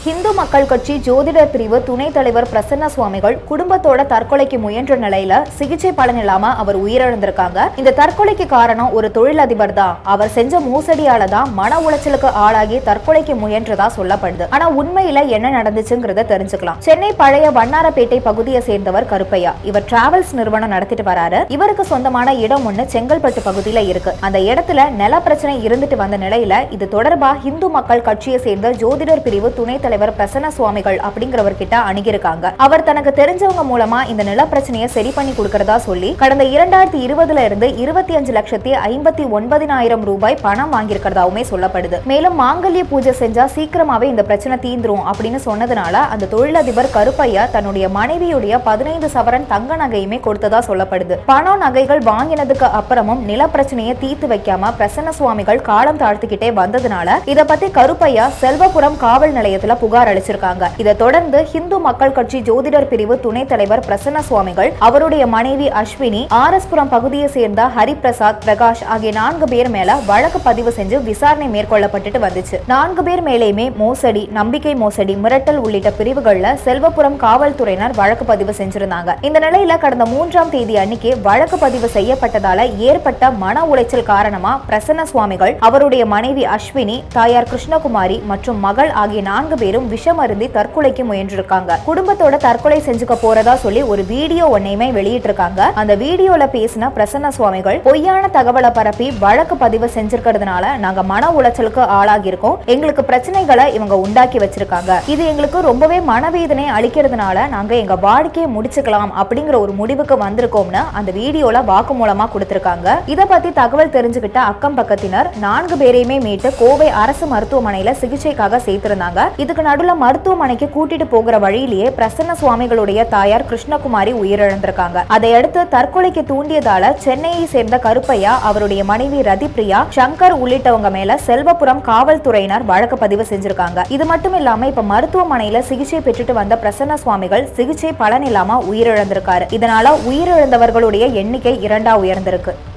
இந்து மக்கள் கட்சி ஜோதிடர் பிரிவு துணைத் தலைவர் பிரசன்ன சுவாமிகள் குடும்பத்தோட தற்கொலைக்கு முயன்ற நிலையில சிகிச்சை பலன் இல்லாம அவர் உயிரிழந்திருக்காங்க இந்த தற்கொலைக்கு காரணம் ஒரு தொழிலதிபர் தான் அவர் செஞ்ச மோசடியால தான் மன உளைச்சலுக்கு ஆளாகி தற்கொலைக்கு முயன்றதா சொல்லப்படுது ஆனா உண்மையில என்ன நடந்துச்சுங்கிறத தெரிஞ்சுக்கலாம் சென்னை பழைய வண்ணாரப்பேட்டை பகுதியை சேர்ந்தவர் கருப்பையா இவர் டிராவல்ஸ் நிறுவனம் நடத்திட்டு வராரு இவருக்கு சொந்தமான இடம் ஒண்ணு செங்கல்பட்டு பகுதியில இருக்கு அந்த இடத்துல நில பிரச்சனை இருந்துட்டு வந்த நிலையில இது தொடர்பா இந்து மக்கள் கட்சியை சேர்ந்த ஜோதிடர் பிரிவு துணைத் தலைவர் பிரசன்ன சுவாமிகள் அப்படிங்கிறவர்கிட்ட அணுகியிருக்காங்க அவர் தனக்கு தெரிஞ்சவங்க மூலமா இந்த நில பிரச்சனையை சரி பண்ணி கொடுக்கறதா சொல்லி கடந்த இரண்டாயிரத்தி இருபதுல இருந்து இருபத்தி அஞ்சு லட்சத்தி ஐம்பத்தி ஒன்பதினாயிரம் ரூபாய் பணம் வாங்கியிருக்கிறதாவுமே சொல்லப்படுது மேலும் மாங்கல்ய பூஜை செஞ்சா சீக்கிரமாவே இந்த பிரச்சனை தீந்துரும் அப்படின்னு சொன்னதுனால அந்த தொழிலதிபர் கருப்பையா தன்னுடைய மனைவியுடைய பதினைந்து சவரன் தங்க நகையுமே கொடுத்ததா சொல்லப்படுது பணம் நகைகள் வாங்கினதுக்கு அப்புறமும் நில பிரச்சனையை தீர்த்து வைக்காம பிரசன்ன சுவாமிகள் காலம் தாழ்த்திக்கிட்டே வந்ததுனால இத பத்தி கருப்பையா செல்வபுரம் காவல் நிலையத்துல புகார் அளிச்சிருக்காங்க இதை தொடர்ந்து ஹிந்து மக்கள் கட்சி ஜோதிடர் பிரிவு துணைத் தலைவர் பிரசன்ன சுவாமிகள் அவருடைய மனைவி அஸ்வினி ஆர் எஸ் புரம் பகுதியை சேர்ந்த ஹரிபிரசாத் பிரகாஷ் ஆகிய நான்கு பேர் மேல வழக்கு பதிவு செஞ்சு விசாரணை மேற்கொள்ளப்பட்டுட்டு வந்துச்சு நான்கு பேர் மேலேயுமே மோசடி நம்பிக்கை மோசடி மிரட்டல் உள்ளிட்ட பிரிவுகள்ல செல்வபுரம் காவல்துறையினர் வழக்கு பதிவு செஞ்சிருந்தாங்க இந்த நிலையில கடந்த மூன்றாம் தேதி அன்னைக்கு வழக்கு பதிவு செய்யப்பட்டதால ஏற்பட்ட மன உளைச்சல் காரணமா பிரசன்ன சுவாமிகள் அவருடைய மனைவி அஸ்வினி தாயார் கிருஷ்ணகுமாரி மற்றும் மகள் ஆகிய நான்கு பேரும் விஷம் அருந்தி தற்கொலைக்கு முயன்றிருக்காங்க குடும்பத்தோட தற்கொலை செஞ்சுக்க போறதா சொல்லி ஒரு வீடியோ ஒன்னையுமே வெளியிட்டிருக்காங்க அந்த வீடியோல பேசின பிரசன்ன சுவாமிகள் பொய்யான தகவலை பரப்பி வழக்கு பதிவு செஞ்சிருக்கிறதுனால நாங்க மன உளைச்சலுக்கு ஆளாகி இருக்கோம் எங்களுக்கு பிரச்சனைகளை இவங்க உண்டாக்கி வச்சிருக்காங்க இது எங்களுக்கு ரொம்பவே மனவேதனை அளிக்கிறதுனால நாங்க எங்க வாடிக்கையை முடிச்சுக்கலாம் அப்படிங்கிற ஒரு முடிவுக்கு வந்திருக்கோம்னு அந்த வீடியோல வாக்குமூலமா கொடுத்திருக்காங்க இத பத்தி தகவல் தெரிஞ்சுக்கிட்ட அக்கம் பக்கத்தினர் நான்கு பேரையுமே மீட்டு கோவை அரசு மருத்துவமனையில சிகிச்சைக்காக சேர்த்திருந்தாங்க இதுக்கு நடுவுல மருத்துவமனைக்கு கூட்டிட்டு போகிற வழியிலேயே பிரசன்ன சுவாமிகளுடைய தாயார் கிருஷ்ணகுமாரி உயிரிழந்திருக்காங்க அதையடுத்து தற்கொலைக்கு தூண்டியதால சென்னையை சேர்ந்த கருப்பையா அவருடைய மனைவி ரதிப்ரியா சங்கர் உள்ளிட்டவங்க மேல செல்வபுரம் காவல்துறையினர் வழக்கு பதிவு செஞ்சிருக்காங்க இது மட்டும் இல்லாம இப்ப மருத்துவமனையில சிகிச்சை பெற்றுட்டு வந்த பிரசன்ன சுவாமிகள் சிகிச்சை பலன் இல்லாம உயிரிழந்திருக்காரு இதனால உயிரிழந்தவர்களுடைய எண்ணிக்கை இரண்டா உயர்ந்திருக்கு